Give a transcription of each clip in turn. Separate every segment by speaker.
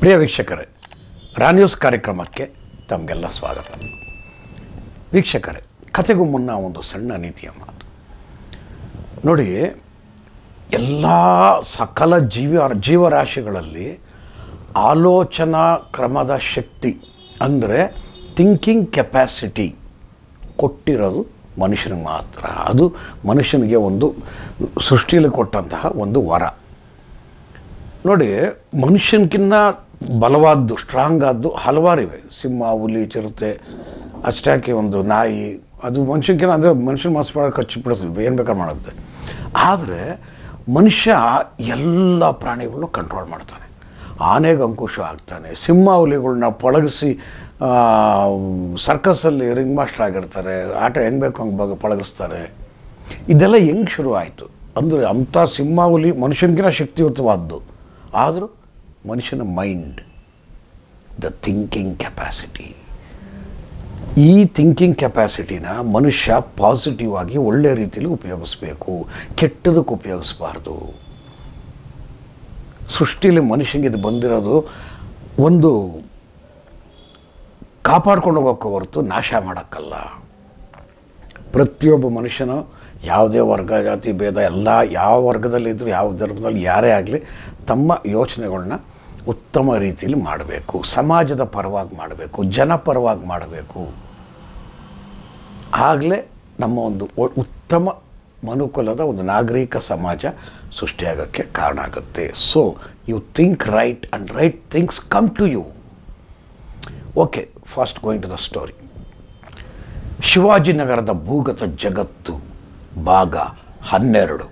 Speaker 1: ಪ್ರಿಯ ವೀಕ್ಷಕರೇ ರಾನ್ಯೂಸ್ ಕಾರ್ಯಕ್ರಮಕ್ಕೆ ತಮಗೆಲ್ಲ ಸ್ವಾಗತ ವೀಕ್ಷಕರೇ ಕತೆಗೂ ಮುನ್ನ ಒಂದು ಸಣ್ಣ ನೀತಿಯ ಮಾತು ನೋಡಿ ಎಲ್ಲ ಸಕಲ ಜೀವ ಜೀವರಾಶಿಗಳಲ್ಲಿ ಆಲೋಚನಾ ಕ್ರಮದ ಶಕ್ತಿ ಅಂದರೆ ಥಿಂಕಿಂಗ್ ಕೆಪ್ಯಾಸಿಟಿ ಕೊಟ್ಟಿರೋದು ಮನುಷ್ಯನಿಗೆ ಮಾತ್ರ ಅದು ಮನುಷ್ಯನಿಗೆ ಒಂದು ಸೃಷ್ಟಿಯಲ್ಲಿ ಕೊಟ್ಟಂತಹ ಒಂದು ವರ ನೋಡಿ ಮನುಷ್ಯನ್ಕಿನ್ನ ಬಲವಾದ್ದು ಸ್ಟ್ರಾಂಗ್ ಆದ್ದು ಹಲವಾರಿವೆ ಸಿಂಹ ಹುಲಿ ಚಿರತೆ ಅಷ್ಟಾಕೆ ಒಂದು ನಾಯಿ ಅದು ಮನುಷ್ಯನ್ಕಿನ್ನ ಅಂದರೆ ಮನುಷ್ಯನ ಮಾಂಸ ಕಚ್ಚಿ ಬಿಡುತ್ತೆ ಏನು ಬೇಕಾದ್ರೆ ಮಾಡುತ್ತೆ ಆದರೆ ಮನುಷ್ಯ ಎಲ್ಲ ಪ್ರಾಣಿಗಳನ್ನೂ ಕಂಟ್ರೋಲ್ ಮಾಡ್ತಾನೆ ಆನೆಗೆ ಅಂಕುಶ ಆಗ್ತಾನೆ ಸಿಂಹ ಹುಲಿಗಳನ್ನ ಪಳಗಿಸಿ ಸರ್ಕಸಲ್ಲಿ ರಿಂಗ್ ಮಾಸ್ಟರ್ ಆಗಿರ್ತಾರೆ ಆಟ ಹೆಂಗೆ ಬೇಕು ಹಂಗೆ ಬಗ ಪಳಗಿಸ್ತಾರೆ ಇದೆಲ್ಲ ಹೆಂಗೆ ಶುರು ಆಯಿತು ಅಂದರೆ ಅಂಥ ಸಿಂಹ ಹುಲಿ ಮನುಷ್ಯನಿಗಿನ ಶಕ್ತಿಯುತವಾದ್ದು ಆದರೂ ಮನುಷ್ಯನ ಮೈಂಡ್ ದ ಥಿಂಕಿಂಗ್ ಕೆಪ್ಯಾಸಿಟಿ ಈ ಥಿಂಕಿಂಗ್ ಕೆಪ್ಯಾಸಿಟಿನ ಮನುಷ್ಯ ಪಾಸಿಟಿವ್ ಆಗಿ ಒಳ್ಳೆ ರೀತಿಯಲ್ಲಿ ಉಪಯೋಗಿಸ್ಬೇಕು ಕೆಟ್ಟದಕ್ಕೆ ಉಪಯೋಗಿಸ್ಬಾರ್ದು ಸೃಷ್ಟಿಯಲ್ಲಿ ಮನುಷ್ಯನಿಗೆ ಇದು ಬಂದಿರೋದು ಒಂದು ಕಾಪಾಡ್ಕೊಂಡು ಹೋಗೋಕ್ಕೆ ಹೊರತು ನಾಶ ಮಾಡೋಕ್ಕಲ್ಲ ಪ್ರತಿಯೊಬ್ಬ ಮನುಷ್ಯನು ಯಾವುದೇ ವರ್ಗ ಜಾತಿ ಭೇದ ಎಲ್ಲ ಯಾವ ವರ್ಗದಲ್ಲಿದ್ದರೂ ಯಾವ ಧರ್ಮದಲ್ಲಿ ಯಾರೇ ಆಗಲಿ ತಮ್ಮ ಯೋಚನೆಗಳನ್ನ ಉತ್ತಮ ರೀತಿಯಲ್ಲಿ ಮಾಡಬೇಕು ಸಮಾಜದ ಪರವಾಗಿ ಮಾಡಬೇಕು ಜನಪರವಾಗಿ ಮಾಡಬೇಕು ಆಗಲೇ ನಮ್ಮ ಒಂದು ಒ- ಉತ್ತಮ ಮನುಕುಲದ ಒಂದು ನಾಗರಿಕ ಸಮಾಜ ಸೃಷ್ಟಿಯಾಗೋಕ್ಕೆ ಕಾರಣ ಆಗುತ್ತೆ so you think right and right things come to you okay fast going to the story ಶಿವಾಜಿನಗರದ ಭೂಗತ ಜಗತ್ತು ಭಾಗ ಹನ್ನೆರಡು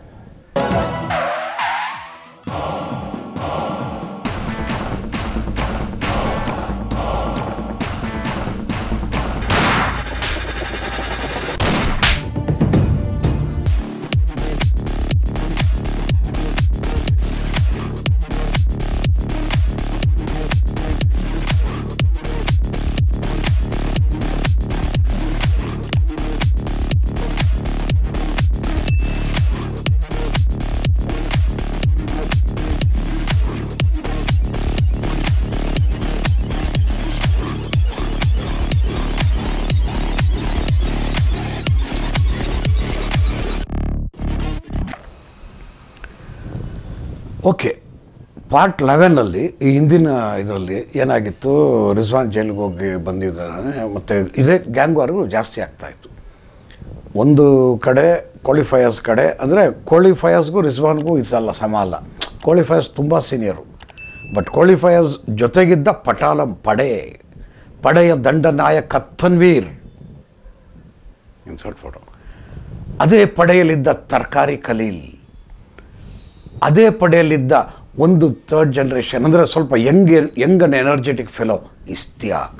Speaker 1: ಓಕೆ ಪಾರ್ಟ್ ಲೆವೆನಲ್ಲಿ ಈ ಹಿಂದಿನ ಇದರಲ್ಲಿ ಏನಾಗಿತ್ತು ರಿಜ್ವಾನ್ ಜೈಲಿಗೆ ಹೋಗಿ ಬಂದಿದ್ದಾನೆ ಮತ್ತು ಇದೇ ಗ್ಯಾಂಗ್ ವಾರ್ಗಳು ಜಾಸ್ತಿ ಆಗ್ತಾಯಿತ್ತು ಒಂದು ಕಡೆ ಕ್ವಾಲಿಫೈಯರ್ಸ್ ಕಡೆ ಅಂದರೆ ಕ್ವಾಲಿಫೈಯರ್ಸ್ಗೂ ರಿಜ್ವಾನ್ಗೂ ಇದಲ್ಲ ಸಮ ಅಲ್ಲ ಕ್ವಾಲಿಫೈಯರ್ಸ್ ತುಂಬ ಸೀನಿಯರು ಬಟ್ ಕ್ವಾಲಿಫೈಯರ್ಸ್ ಜೊತೆಗಿದ್ದ ಪಟಾಲಂ ಪಡೆ ಪಡೆಯ ದಂಡನಾಯಕ ತನ್ವೀರ್ ಇನ್ಸರ್ಟ್ ಫೋಟೋ ಅದೇ ಪಡೆಯಲ್ಲಿದ್ದ ತರಕಾರಿ ಖಲೀಲ್ ಅದೇ ಪಡೆಯಲ್ಲಿದ್ದ ಒಂದು ಥರ್ಡ್ ಜನ್ರೇಷನ್ ಅಂದರೆ ಸ್ವಲ್ಪ young young and energetic fellow Ishtiyaq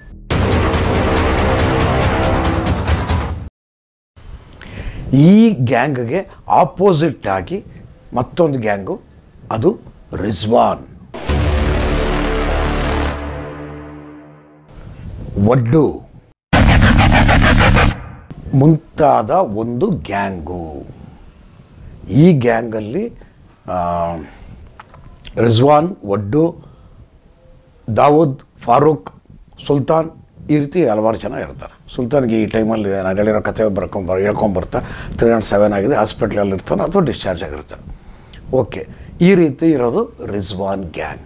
Speaker 1: ಈ ಗ್ಯಾಂಗ್ಗೆ ಆಪೋಸಿಟ್ ಆಗಿ ಮತ್ತೊಂದು ಗ್ಯಾಂಗು ಅದು ರಿಜ್ವಾನ್ ಒಡ್ಡು ಮುಂತಾದ ಒಂದು ಗ್ಯಾಂಗು ಈ ಗ್ಯಾಂಗಲ್ಲಿ ಆ, ರಿಜ್ವಾನ್ ಒಡ್ಡು ದಾವೂದ್ ಫಾರೂಕ್ ಸುಲ್ತಾನ್ ಈ ರೀತಿ ಹಲವಾರು ಜನ ಇರ್ತಾರೆ ಸುಲ್ತಾನ್ಗೆ ಈ ಟೈಮಲ್ಲಿ ನಾನು ಹೇಳಿರೋ ಕತೆ ಬರ್ಕೊಂಬ ಹೇಳ್ಕೊಂಬರ್ತಾ ತ್ರೀ ನಾಟ್ ಸೆವೆನ್ ಆಗಿದೆ ಹಾಸ್ಪಿಟ್ಲಲ್ಲಿ ಇರ್ತಾನೆ ಅಥವಾ ಡಿಸ್ಚಾರ್ಜ್ ಆಗಿರ್ತಾನೆ ಓಕೆ ಈ ರೀತಿ ಇರೋದು ರಿಜ್ವಾನ್ ಗ್ಯಾಂಗ್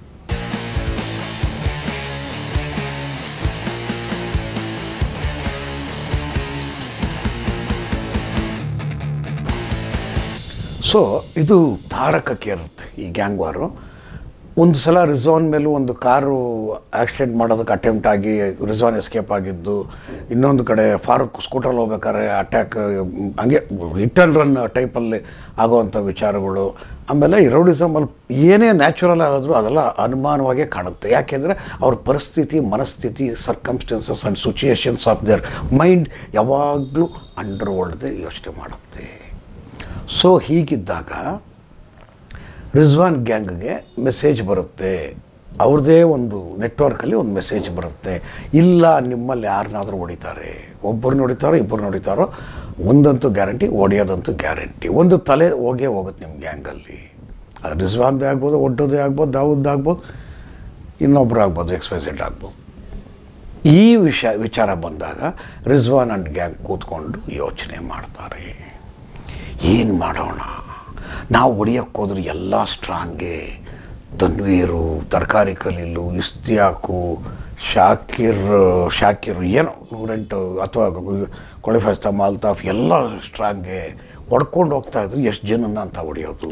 Speaker 1: ಸೊ ಇದು ತಾರಕಕ್ಕೆ ಇರುತ್ತೆ ಈ ಗ್ಯಾಂಗ್ ವಾರು ಒಂದು ಸಲ ರಿಝಾನ್ ಮೇಲೂ ಒಂದು ಕಾರು ಆಕ್ಸಿಡೆಂಟ್ ಮಾಡೋದಕ್ಕೆ ಅಟೆಂಪ್ಟ್ ಆಗಿ ರಿಝಾನ್ ಎಸ್ಕೇಪ್ ಆಗಿದ್ದು ಇನ್ನೊಂದು ಕಡೆ ಫಾರೂಕ್ ಸ್ಕೂಟ್ರಲ್ಲಿ ಹೋಗ್ಬೇಕಾದ್ರೆ ಅಟ್ಯಾಕ್ ಹಂಗೆ ಹಿಟ್ ಆ್ಯಂಡ್ ರನ್ ಟೈಪಲ್ಲಿ ಆಗುವಂಥ ವಿಚಾರಗಳು ಆಮೇಲೆ ಈ ರೌಡಿಸಮಲ್ಲಿ ಏನೇ ನ್ಯಾಚುರಲ್ ಆದರೂ ಅದೆಲ್ಲ ಅನುಮಾನವಾಗೇ ಕಾಣುತ್ತೆ ಯಾಕೆಂದರೆ ಅವ್ರ ಪರಿಸ್ಥಿತಿ ಮನಸ್ಥಿತಿ circumstances and situations of their mind ಯಾವಾಗಲೂ ಅಂಡರ್ ವರ್ಲ್ಡ್ದೆ ಯೋಚನೆ ಮಾಡುತ್ತೆ ಸೊ ಹೀಗಿದ್ದಾಗ ರಿಜ್ವಾನ್ ಗ್ಯಾಂಗ್ಗೆ ಮೆಸೇಜ್ ಬರುತ್ತೆ ಅವ್ರದ್ದೇ ಒಂದು ನೆಟ್ವರ್ಕಲ್ಲಿ ಒಂದು ಮೆಸೇಜ್ ಬರುತ್ತೆ ಇಲ್ಲ ನಿಮ್ಮಲ್ಲಿ ಯಾರನ್ನಾದರೂ ಹೊಡಿತಾರೆ ಒಬ್ಬರನ್ನ ಹೊಡಿತಾರೋ ಇಬ್ಬರನ್ನ ಹೊಡಿತಾರೋ ಒಂದಂತೂ ಗ್ಯಾರಂಟಿ ಹೊಡೆಯೋದಂತೂ ಗ್ಯಾರಂಟಿ ಒಂದು ತಲೆ ಹೋಗೇ ಹೋಗುತ್ತೆ ನಿಮ್ಮ ಗ್ಯಾಂಗಲ್ಲಿ ಅದು ರಿಜ್ವಾನ್ದೇ ಆಗ್ಬೋದು ಒಡ್ಡೋದೇ ಆಗ್ಬೋದು ದಾವೂದ್ದೇ ಆಗ್ಬೋದು ಇನ್ನೊಬ್ರು ಆಗ್ಬೋದು ಎಕ್ಸ್ ವೈ ಝೆಡ್ ಆಗ್ಬೋದು ಈ ವಿಷಯ ವಿಚಾರ ಬಂದಾಗ ರಿಜ್ವಾನ್ ಅಂಡ್ ಗ್ಯಾಂಗ್ ಕೂತ್ಕೊಂಡು ಯೋಚನೆ ಮಾಡ್ತಾರೆ ಏನು ಮಾಡೋಣ ನಾವು ಹೊಡಿಯೋಕ್ಕೆ ಹೋದ್ರೆ ಎಲ್ಲ ಸ್ಟ್ರಾಂಗೆ ತನ್ವೀರು ತರಕಾರಿ ಕಲೀಲು ಇಸ್ತಿಯಾಕು ಶಾಕಿರ್ ಶಾಕಿರ್ ಏನೋ ನೂರೆಂಟು ಅಥವಾ ಕೊಳಿಫಾಸ್ತ ಮಾಲ್ತಾಫ್ ಎಲ್ಲ ಸ್ಟ್ರಾಂಗೆ ಹೊಡ್ಕೊಂಡು ಹೋಗ್ತಾ ಇದ್ರು ಎಷ್ಟು ಜನನ ಅಂತ ಹೊಡೆಯೋದು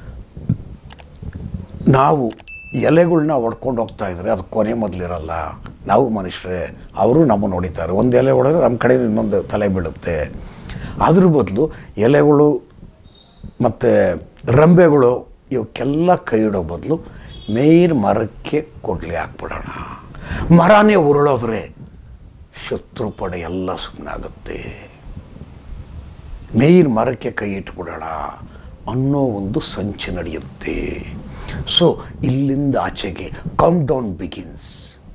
Speaker 1: ನಾವು ಎಲೆಗಳ್ನ ಹೊಡ್ಕೊಂಡು ಹೋಗ್ತಾ ಇದ್ರೆ ಅದು ಕೊನೆ ಮೊದಲಿರಲ್ಲ ನಾವು ಮನುಷ್ಯರೇ ಅವರು ನಮ್ಮನ್ನು ಹೊಡಿತಾರೆ ಒಂದು ಎಲೆ ಹೊಡೆದ್ರೆ ನಮ್ಮ ಕಡೆ ಇನ್ನೊಂದು ತಲೆ ಬೀಳುತ್ತೆ ಅದ್ರ ಬದಲು ಎಲೆಗಳು ಮತ್ತು ರಂಬೆಗಳು ಇವಕ್ಕೆಲ್ಲ ಕೈ ಇಡೋ ಬದಲು ಮೇಯ್ನ್ ಮರಕ್ಕೆ ಕೊಡ್ಲಿ ಹಾಕ್ಬಿಡೋಣ ಮರನೇ ಉರುಳೋದ್ರೆ ಶತ್ರು ಪಡೆ ಎಲ್ಲ ಸುಮ್ಮನಾಗುತ್ತೆ ಮೇಯ್ನ್ ಮರಕ್ಕೆ ಕೈ ಇಟ್ಬಿಡೋಣ ಅನ್ನೋ ಒಂದು ಸಂಚು ನಡೆಯುತ್ತೆ ಸೊ ಇಲ್ಲಿಂದ ಆಚೆಗೆ ಕೌಂಟ್ ಡೌನ್ ಬಿಗಿನ್ಸ್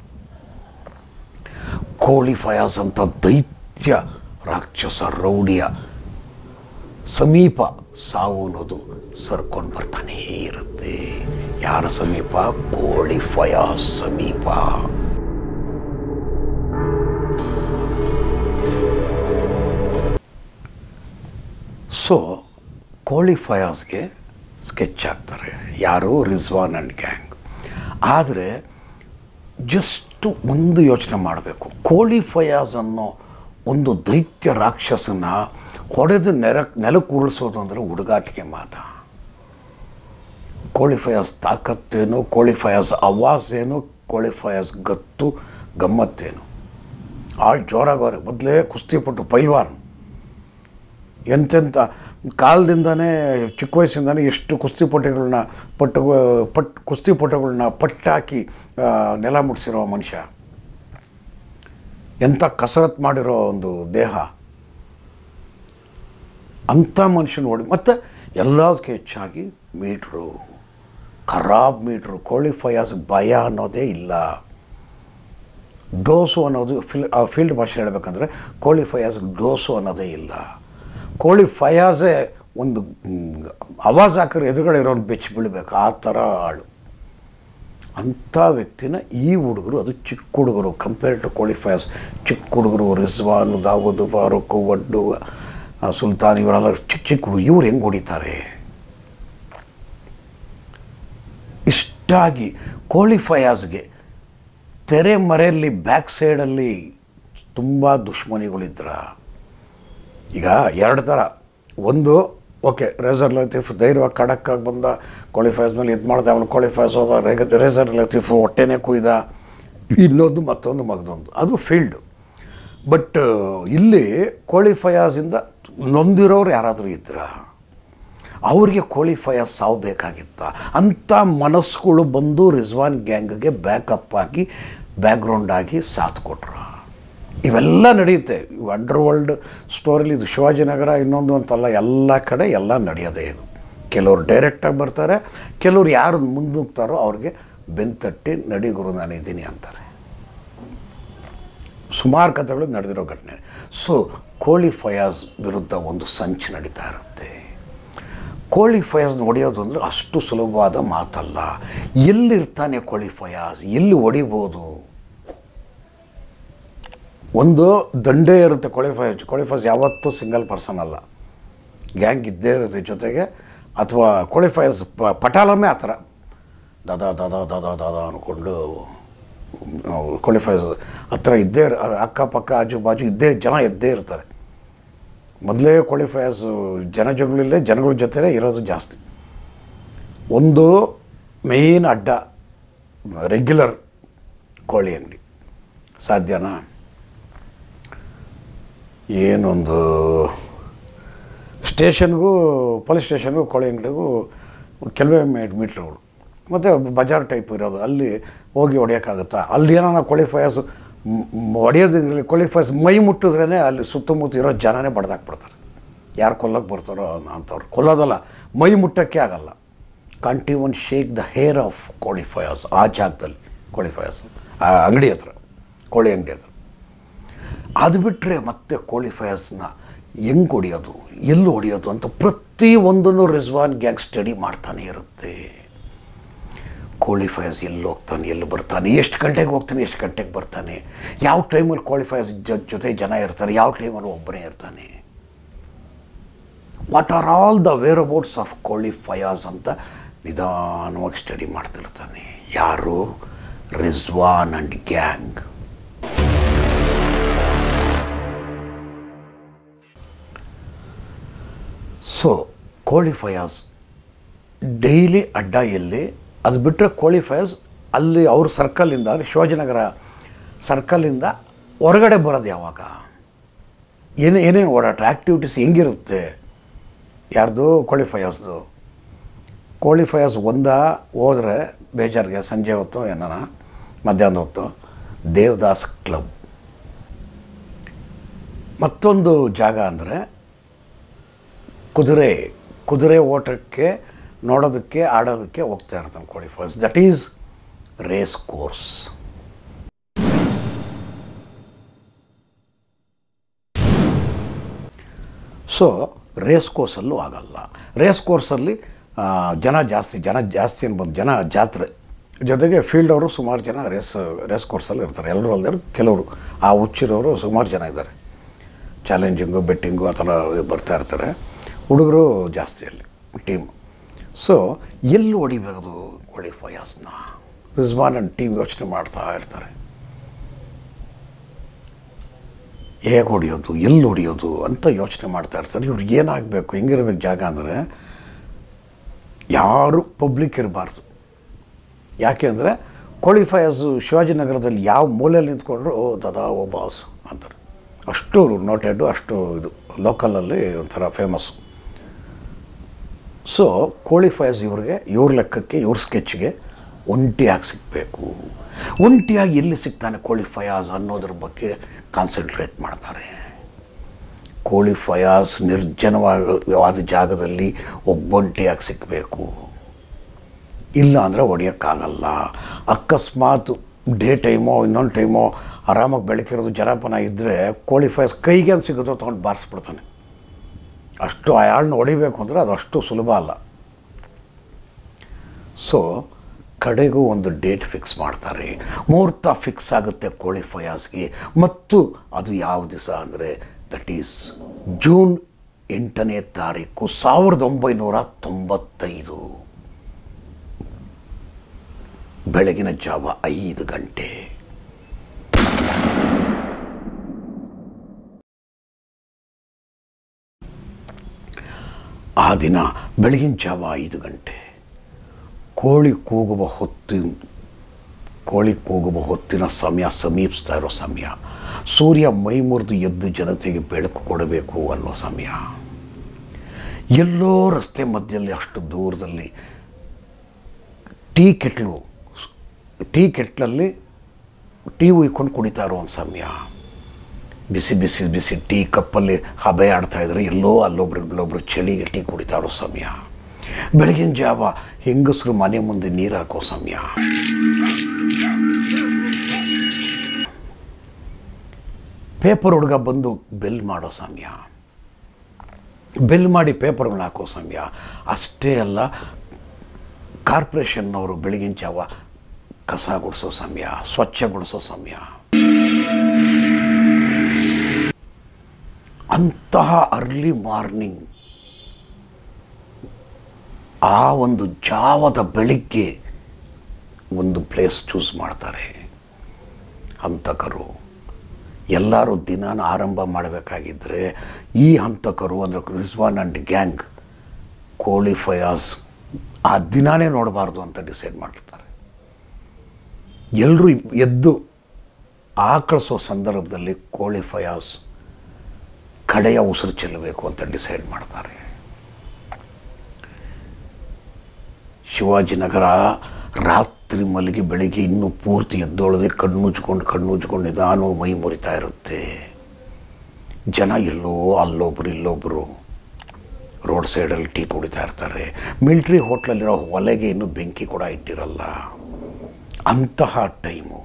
Speaker 1: ಕೋಳಿ ಫಯಾಸ್ ಅಂತ ದೈತ್ಯ ರಾಕ್ಷಸ ರೌಡಿಯ ಸಮೀಪ ಸಾವು ಅನ್ನೋದು ಸರ್ಕೊಂಡು ಬರ್ತಾನೇ ಇರುತ್ತೆ ಯಾರ ಸಮೀಪ ಕೋಳಿ ಫಯಾಸ್ ಸಮೀಪ ಸೊ ಕೋಳಿ ಫಯಾಸ್ಗೆ ಸ್ಕೆಚ್ ಹಾಕ್ತಾರೆ ಯಾರು ರಿಜ್ವಾನ್ ಆ್ಯಂಡ್ ಗ್ಯಾಂಗ್ ಆದರೆ ಜಸ್ಟು ಒಂದು ಯೋಚನೆ ಮಾಡಬೇಕು ಕೋಳಿ ಫಯಾಜ್ ಅನ್ನೋ ಒಂದು ದೈತ್ಯ ರಾಕ್ಷಸನ ಹೊಡೆದು ನೆರ ನೆಲಕ್ಕೆ ಉರುಳಿಸೋದು ಅಂದರೆ ಹುಡುಗಾಟಿಗೆ ಮಾತ ಕೋಳಿ ಫಯಾಜ್ ತಾಕತ್ತೇನು ಕೋಳಿ ಫಯಾಜ್ ಆವಾಜ್ ಏನು ಕೋಳಿ ಫಯಾಜ್ ಗತ್ತು ಗಮ್ಮತ್ತೇನು ಆಳ್ ಜೋರಾಗವ್ರೆ ಮೊದಲೇ ಕುಸ್ತಿಪಟ್ಟು ಪೈಲ್ವಾನ್ ಎಂತೆಂಥ ಕಾಲದಿಂದನೇ ಚಿಕ್ಕ ವಯಸ್ಸಿಂದನೇ ಎಷ್ಟು ಕುಸ್ತಿಪಟುಗಳನ್ನ ಪಟ್ಟು ಪಟ್ ಕುಸ್ತಿಪಟುಗಳನ್ನ ಪಟ್ಟಾಕಿ ಆ, ನೆಲ ಮುಟ್ಸಿರೋ ಮನುಷ್ಯ ಎಂಥ ಕಸರತ್ ಮಾಡಿರೋ ಒಂದು ದೇಹ ಅಂಥ ಮನುಷ್ಯನ ನೋಡಿ ಮತ್ತು ಎಲ್ಲದಕ್ಕೆ ಹೆಚ್ಚಾಗಿ ಮೀಟ್ರು ಖರಾಬ್ ಮೀಟ್ರು ಕೋಳಿ ಫಯಾಸ್ ಭಯ ಅನ್ನೋದೇ ಇಲ್ಲ ಡೋಸು ಅನ್ನೋದು ಫಿಲ್ ಆ ಫೀಲ್ಡ್ ಭಾಷೆ ಹೇಳಬೇಕಂದ್ರೆ ಕೋಳಿ ಫಯಾಸ್ ಡೋಸು ಅನ್ನೋದೇ ಇಲ್ಲ ಕೋಳಿ ಫಯಾಸೇ ಒಂದು ಮ್, ಆವಾಜ್ ಹಾಕಿದ್ರೆ ಎದುರುಗಡೆ ಇರೋನು ಬೆಚ್ಚಿ ಬೀಳಬೇಕು ಆ ಥರ ಆಳು ಅಂಥ ವ್ಯಕ್ತಿನ ಈ ಹುಡುಗರು ಅದು ಚಿಕ್ಕ ಹುಡುಗರು ಕಂಪೇರ್ ಟು ಕೋಳಿ ಫಯಾಸ್ ಚಿಕ್ಕ ಹುಡುಗರು ರಿಜ್ವಾನ್ ದಾವೂದ್ ಫಾರೂಕ್ ವಡ್ಡು ಆ, ಸುಲ್ತಾನ್ ಇವರೆಲ್ಲ ಚಿಕ್ಕ ಚಿಕ್ಕ ಹುಡುಗರು ಇವ್ರು ಹೆಂಗೆ ಹೊಡಿತಾರೆ ಇಷ್ಟಾಗಿ ಕೋಳಿ ಫಯಾಸ್ಗೆ ತೆರೆ ಮರೆಯಲ್ಲಿ ಬ್ಯಾಕ್ ಸೈಡಲ್ಲಿ ತುಂಬ ದುಶ್ಮನಿಗಳಿದ್ರ ಈಗ ಎರಡು ಥರ ಒಂದು ಓಕೆ ರೇಸರ್ ಲತೀಫ್ ಧೈರ್ಯವಾಗಿ ಖಡಕ್ಕಾಗಿ ಬಂದ ಕ್ವಾಲಿಫೈಸ್ ಮೇಲೆ ಇದು ಮಾಡ್ದೆ ಅವನು ಕ್ವಾಲಿಫೈಸ್ ಹೋದ ರೇಗ ರೇಸರ್ ಲತೀಫ್ ಹೊಟ್ಟೆನೇ ಕುಯ್ದ ಇನ್ನೊಂದು ಮತ್ತೊಂದು ಮಗದೊಂದು ಅದು ಫೀಲ್ಡು ಬಟ್ ಇಲ್ಲಿ ಕ್ವಾಲಿಫಯಾಸಿಂದ ನೊಂದಿರೋರು ಯಾರಾದರೂ ಇದ್ರ ಅವ್ರಿಗೆ ಕ್ವಾಲಿಫೈಯರ್ ಸಾವು ಬೇಕಾಗಿತ್ತ ಅಂಥ ಮನಸ್ಸುಗಳು ಬಂದು ರಿಜ್ವಾನ್ ಗ್ಯಾಂಗ್ಗೆ ಬ್ಯಾಕಪ್ ಆಗಿ ಬ್ಯಾಕ್ಗ್ರೌಂಡ್ ಆಗಿ ಸಾಥ್ ಕೊಟ್ರು ಇವೆಲ್ಲ ನಡೆಯುತ್ತೆ ಇವು ಅಂಡರ್ ವರ್ಲ್ಡ್ ಸ್ಟೋರಿಲಿ ಇದು ಶಿವಾಜಿನಗರ ಇನ್ನೊಂದು ಅಂತಲ್ಲ ಎಲ್ಲ ಕಡೆ ಎಲ್ಲ ನಡೆಯೋದೇ ಇದು ಕೆಲವರು ಡೈರೆಕ್ಟಾಗಿ ಬರ್ತಾರೆ ಕೆಲವ್ರು ಯಾರು ಮುಂದೂಗ್ತಾರೋ ಅವ್ರಿಗೆ ಬೆಂತಟ್ಟಿ ನಡಿ ಗುರು ನಾನು ಇದ್ದೀನಿ ಅಂತಾರೆ ಸುಮಾರು ಕಥೆಗಳು ನಡೆದಿರೋ ಘಟನೆ ಸೊ ಕೋಳಿ ಫಯಾಜ್ ವಿರುದ್ಧ ಒಂದು ಸಂಚು ನಡೀತಾ ಇರುತ್ತೆ ಕೋಳಿ ಫಯಾಜ್ ಹೊಡೆಯೋದು ಅಂದರೆ ಅಷ್ಟು ಸುಲಭವಾದ ಮಾತಲ್ಲ ಎಲ್ಲಿರ್ತಾನೆ ಕೋಳಿ ಫಯಾಜ್ ಎಲ್ಲಿ ಹೊಡಿಬೋದು ಒಂದು ದಂಡೇ ಇರುತ್ತೆ ಕೋಳಿ ಫಯಾಜ್ ಕೋಳಿ ಫಯಾಜ್ ಯಾವತ್ತೂ ಸಿಂಗಲ್ ಪರ್ಸನ್ ಅಲ್ಲ ಗ್ಯಾಂಗ್ ಇದ್ದೇ ಇರುತ್ತೆ ಜೊತೆಗೆ ಅಥವಾ ಕೋಳಿ ಫಯಾಜ್ ಪ ಪಟಾಲಮೇ ಆ ಥರ ದಾದಾ ದಾದಾ ದಾದಾ ದಾದಾ ಅಂದ್ಕೊಂಡು ಕೋಳಿ ಫಯಾಜ್ ಹತ್ರ ಇದ್ದೇ ಇರ್- ಅಕ್ಕಪಕ್ಕ ಆಜು ಬಾಜು ಇದ್ದೇ ಜನ ಇದ್ದೇ ಇರ್ತಾರೆ ಮೊದಲೇ ಕೋಳಿ ಫಯಾಜ್ ಜನ ಜಂಗುಳಿಲ್ಲೇ ಜನಗಳ ಜೊತೆನೇ ಇರೋದು ಜಾಸ್ತಿ ಒಂದು ಮೇಯ್ನ್ ಅಡ್ಡ ರೆಗ್ಯುಲರ್ ಕೋಳಿ ಅಂಗಡಿ ಸಾಧ್ಯನಾ ಏನೊಂದು ಸ್ಟೇಷನ್ಗೂ ಪೊಲೀಸ್ ಸ್ಟೇಷನ್ಗೂ ಕೋಳಿ ಅಂಗಡಿಗೂ ಕೆಲವೇ ಮೀಟ್ ಮೀಟ್ರ್ಗಳು ಮತ್ತು ಬಜಾರ್ ಟೈಪ್ ಇರೋದು ಅಲ್ಲಿ ಹೋಗಿ ಹೊಡೆಯೋಕ್ಕಾಗುತ್ತಾ ಅಲ್ಲಿ ಏನೋ ಕೋಳಿ ಫಯಾಸ್ ಹೊಡೆಯೋದಿರಲಿ ಕೋಳಿ ಫಯಾಸ್ ಮೈ ಮುಟ್ಟಿದ್ರೇ ಅಲ್ಲಿ ಸುತ್ತಮುತ್ತ ಇರೋ ಜನನೇ ಬಡ್ದಾಕ್ಬಿಡ್ತಾರೆ ಯಾರು ಕೊಲ್ಲಕ್ಕೆ ಬರ್ತಾರೋ ಅಂಥವ್ರು ಕೊಲ್ಲೋದಲ್ಲ ಮೈ ಮುಟ್ಟೋಕ್ಕೆ ಆಗಲ್ಲ can't even shake the hair of Koli Fayaz ಆ ಜಾಗದಲ್ಲಿ ಕೋಳಿ ಫಯಾಸ್ ಆ ಅಂಗಡಿ ಹತ್ರ ಕೋಳಿ ಅಂಗಡಿ ಹತ್ರ ಅದು ಬಿಟ್ಟರೆ ಮತ್ತೆ ಕೋಳಿ ಫಯಾಸ್ನ ಹೆಂಗೆ ಹೊಡಿಯೋದು ಎಲ್ಲಿ ಹೊಡಿಯೋದು ಅಂತ ಪ್ರತಿ ಒಂದನ್ನು ರಿಜ್ವಾನ್ ಗ್ಯಾಂಗ್ ಸ್ಟಡಿ ಮಾಡ್ತಾನೆ ಇರುತ್ತೆ ಕ್ವಾಲಿಫೈಯರ್ಸ್ ಎಲ್ಲಿ ಹೋಗ್ತಾನೆ ಎಲ್ಲಿ ಬರ್ತಾನೆ ಎಷ್ಟು ಗಂಟೆಗೆ ಹೋಗ್ತಾನೆ ಎಷ್ಟು ಗಂಟೆಗೆ ಬರ್ತಾನೆ ಯಾವ ಟೈಮಲ್ಲಿ ಕ್ವಾಲಿಫೈಯರ್ಸ್ ಜೊತೆ ಜನ ಇರ್ತಾರೆ ಯಾವ ಟೈಮಲ್ಲಿ ಒಬ್ಬನೇ ಇರ್ತಾನೆ what are all the whereabouts of qualifiers ಅಂತ ನಿಧಾನವಾಗಿ ಸ್ಟಡಿ ಮಾಡ್ತಿರ್ತಾನೆ ಯಾರು Rizwan and gang so qualifiers daily ಅಡ್ಡ ಎಲ್ಲಿ ಅದು ಬಿಟ್ಟರೆ ಕ್ವಾಲಿಫೈಯರ್ಸ್ ಅಲ್ಲಿ ಅವ್ರ ಸರ್ಕಲಿಂದ ಶಿವಾಜಿನಗರ ಸರ್ಕಲಿಂದ ಹೊರಗಡೆ ಬರೋದು ಯಾವಾಗ ಏನೇ ಏನೇನು ಓಡಾಟ ಆ್ಯಕ್ಟಿವಿಟೀಸ್ ಹೆಂಗಿರುತ್ತೆ ಯಾರ್ದು ಕ್ವಾಲಿಫೈಯರ್ಸ್ದು ಕ್ವಾಲಿಫೈಯರ್ಸ್ ಒಂದ ಹೋದರೆ ಬೇಜಾರಿಗೆ ಸಂಜೆ ಹೊತ್ತು ಏನಾನ ಮಧ್ಯಾಹ್ನದ ಹೊತ್ತು ದೇವದಾಸ್ ಕ್ಲಬ್ ಮತ್ತೊಂದು ಜಾಗ ಅಂದರೆ ಕುದುರೆ ಕುದುರೆ ಓಟಕ್ಕೆ ನೋಡೋದಕ್ಕೆ ಆಡೋದಕ್ಕೆ ಹೋಗ್ತಾ ಇರ್ತಾನೆ qualifiers that is race course so race ಕೋರ್ಸಲ್ಲೂ ಆಗಲ್ಲ ರೇಸ್ ಕೋರ್ಸಲ್ಲಿ ಆ, ಜನ ಜಾಸ್ತಿ ಜನ ಜಾಸ್ತಿ ಅನ್ಬೋದು ಜನ ಜಾತ್ರೆ ಜೊತೆಗೆ ಫೀಲ್ಡ್ ಅವರು ಸುಮಾರು ಜನ ರೇಸ್ ರೇಸ್ ಕೋರ್ಸಲ್ಲಿ ಇರ್ತಾರೆ ಎಲ್ಲರೂ ಅಲ್ಲದೆ ಕೆಲವರು ಆ ಹುಚ್ಚಿರೋರು ಸುಮಾರು ಜನ ಇದ್ದಾರೆ ಚಾಲೆಂಜಿಂಗು ಬೆಟ್ಟಿಂಗು ಆ ಥರ ಬರ್ತಾ ಇರ್ತಾರೆ ಹುಡುಗರು ಜಾಸ್ತಿ ಅಲ್ಲಿ ಟೀಮ್ ಸೊ ಎಲ್ಲಿ ಹೊಡಿಬೇಕು ಕ್ವಾಲಿಫೈಯರ್ಸ್ನ ರಿಜ್ವಾನ್ ಆ್ಯಂಡ್ ಟೀಮ್ ಯೋಚನೆ ಮಾಡ್ತಾ ಇರ್ತಾರೆ ಹೇಗೆ ಹೊಡಿಯೋದು ಎಲ್ಲಿ ಹೊಡಿಯೋದು ಅಂತ ಯೋಚನೆ ಮಾಡ್ತಾ ಇರ್ತಾರೆ ಇವ್ರಿಗೆ ಏನಾಗಬೇಕು ಹೆಂಗಿರ್ಬೇಕು ಜಾಗ ಅಂದರೆ ಯಾರು ಪಬ್ಲಿಕ್ ಇರಬಾರ್ದು ಯಾಕೆ ಅಂದರೆ ಕ್ವಾಲಿಫೈಯರ್ಸು ಶಿವಾಜಿನಗರದಲ್ಲಿ ಯಾವ ಮೂಲೆಯಲ್ಲಿ ನಿಂತ್ಕೊಂಡ್ರು ಓ ದದಾ ಓ ಬಾಸ್ ಅಂತಾರೆ ಅಷ್ಟು ನೋಟೆಡು ಅಷ್ಟು ಇದು ಲೋಕಲಲ್ಲಿ ಒಂಥರ ಫೇಮಸ್ ಸೊ ಕ್ವಾಲಿಫೈಯರ್ಸ್ ಇವ್ರಿಗೆ ಇವ್ರ ಲೆಕ್ಕಕ್ಕೆ ಇವ್ರ ಸ್ಕೆಚ್ಗೆ ಒಂಟಿಯಾಗಿ ಸಿಗಬೇಕು ಒಂಟಿಯಾಗಿ ಎಲ್ಲಿ ಸಿಗ್ತಾನೆ ಕ್ವಾಲಿಫೈಯರ್ಸ್ ಅನ್ನೋದ್ರ ಬಗ್ಗೆ ಕಾನ್ಸಂಟ್ರೇಟ್ ಮಾಡ್ತಾರೆ ಕ್ವಾಲಿಫೈಯರ್ಸ್ ನಿರ್ಜನವಾದ ಜಾಗದಲ್ಲಿ ಒಬ್ಬೊಂಟಿಯಾಗಿ ಸಿಗಬೇಕು ಇಲ್ಲ ಅಂದರೆ ಹೊಡಿಯೋಕ್ಕಾಗಲ್ಲ ಅಕಸ್ಮಾತ್ ಡೇ ಟೈಮೋ ಇನ್ನೊಂದು ಟೈಮೋ ಆರಾಮಾಗಿ ಬೆಳಕಿರೋದು ಜನಪನ ಇದ್ದರೆ ಕ್ವಾಲಿಫೈಯರ್ಸ್ ಕೈಗೆ ಏನು ಸಿಗುತ್ತೋ ತೊಗೊಂಡು ಬಾರಿಸ್ಬಿಡ್ತಾನೆ ಅಷ್ಟು ಆ ಆಳನ್ನ ಹೊಡಿಬೇಕು ಅಂದರೆ ಅದು ಅಷ್ಟು ಸುಲಭ ಅಲ್ಲ ಸೊ ಕಡೆಗೂ ಒಂದು ಡೇಟ್ ಫಿಕ್ಸ್ ಮಾಡ್ತಾರೆ ಮುಹೂರ್ತ ಫಿಕ್ಸ್ ಆಗುತ್ತೆ ಕ್ವಾಲಿಫೈಯರ್ಸ್ಗೆ ಮತ್ತು ಅದು ಯಾವ ದಿವಸ ಅಂದರೆ ದಟ್ ಈಸ್ ಜೂನ್ ಎಂಟನೇ ತಾರೀಕು ಸಾವಿರದ ಒಂಬೈನೂರ ತೊಂಬತ್ತೈದು ಬೆಳಗಿನ ಜಾವ ಐದು ಗಂಟೆ ಆ ದಿನ ಬೆಳಗಿನ ಜಾವ ಐದು ಗಂಟೆ ಕೋಳಿ ಕೂಗುವ ಹೊತ್ತು ಕೋಳಿ ಕೂಗುವ ಹೊತ್ತಿನ ಸಮಯ ಸಮೀಪಿಸ್ತಾ ಇರೋ ಸಮಯ ಸೂರ್ಯ ಮೈ ಮುರಿದು ಎದ್ದು ಜನತೆಗೆ ಬೆಳಕು ಕೊಡಬೇಕು ಅನ್ನೋ ಸಮಯ ಎಲ್ಲೋ ರಸ್ತೆ ಮಧ್ಯದಲ್ಲಿ ಅಷ್ಟು ದೂರದಲ್ಲಿ ಟೀ ಕೆಟ್ಲು ಟೀ ಕೆಟ್ಲಲ್ಲಿ ಟೀ ಉಯ್ಕೊಂಡು ಕುಡಿತಾ ಇರೋ ಒಂದು ಸಮಯ ಬಿಸಿ ಬಿಸಿ ಬಿಸಿ ಟೀ ಕಪ್ಪಲ್ಲಿ ಹಬೆ ಆಡ್ತಾ ಇದ್ರೆ ಎಲ್ಲೋ ಅಲ್ಲೊಬ್ರು ಇಲ್ಲೊಬ್ರು ಚಳಿಗೆ ಟೀ ಕುಡಿತಾ ಇರೋ ಸಮಯ ಬೆಳಗಿನ ಜಾವ ಹೆಂಗಸರು ಮನೆ ಮುಂದೆ ನೀರು ಹಾಕೋ ಸಮಯ ಪೇಪರ್ ಹುಡುಗ ಬಂದು ಬೆಲ್ ಮಾಡೋ ಸಮಯ ಬೆಲ್ ಮಾಡಿ ಪೇಪರ್ಗಳನ್ನ ಹಾಕೋ ಸಮಯ ಅಷ್ಟೇ ಅಲ್ಲ ಕಾರ್ಪೊರೇಷನ್ನವರು ಬೆಳಗಿನ ಜಾವ ಕಸ ಗುಡಿಸೋ ಸಮಯ ಸ್ವಚ್ಛಗೊಳಿಸೋ ಸಮಯ ಅಂತಹ ಅರ್ಲಿ ಮಾರ್ನಿಂಗ್ ಆ ಒಂದು ಜಾವದ ಬೆಳಿಗ್ಗೆ ಒಂದು ಪ್ಲೇಸ್ ಚೂಸ್ ಮಾಡ್ತಾರೆ ಹಂತಕರು ಎಲ್ಲರೂ ದಿನಾನ ಆರಂಭ ಮಾಡಬೇಕಾಗಿದ್ದರೆ ಈ ಹಂತಕರು ಅಂದರೆ ರಿಜ್ವಾನ್ ಆ್ಯಂಡ್ ಗ್ಯಾಂಗ್ ಕ್ವಾಲಿಫೈಯರ್ಸ್ ಆ ದಿನಾನೇ ನೋಡಬಾರ್ದು ಅಂತ ಡಿಸೈಡ್ ಮಾಡಿರ್ತಾರೆ ಎಲ್ಲರೂ ಎದ್ದು ಆಕಳಿಸೋ ಸಂದರ್ಭದಲ್ಲಿ ಕ್ವಾಲಿಫೈಯರ್ಸ್ ಕಡೆಯ ಉಸಿರು ಚೆಲ್ಲಬೇಕು ಅಂತ ಡಿಸೈಡ್ ಮಾಡ್ತಾರೆ ಶಿವಾಜಿನಗರ ರಾತ್ರಿ ಮಲಗಿ ಬೆಳಿಗ್ಗೆ ಇನ್ನೂ ಪೂರ್ತಿ ಎದ್ದೊಳದೆ ಕಣ್ಣುಜ್ಕೊಂಡು ಕಣ್ಣುಜ್ಕೊಂಡು ನಿಧಾನ ಮೈ ಮುರಿತಾ ಇರುತ್ತೆ ಜನ ಎಲ್ಲೋ ಅಲ್ಲೊಬ್ರು ಇಲ್ಲೊಬ್ಬರು ರೋಡ್ ಸೈಡಲ್ಲಿ ಟೀ ಕುಡಿತಾ ಇರ್ತಾರೆ ಮಿಲ್ಟ್ರಿ ಹೋಟ್ಲಲ್ಲಿರೋ ಒಲೆಗೆ ಇನ್ನೂ ಬೆಂಕಿ ಕೂಡ ಇಟ್ಟಿರಲ್ಲ ಅಂತಹ ಟೈಮು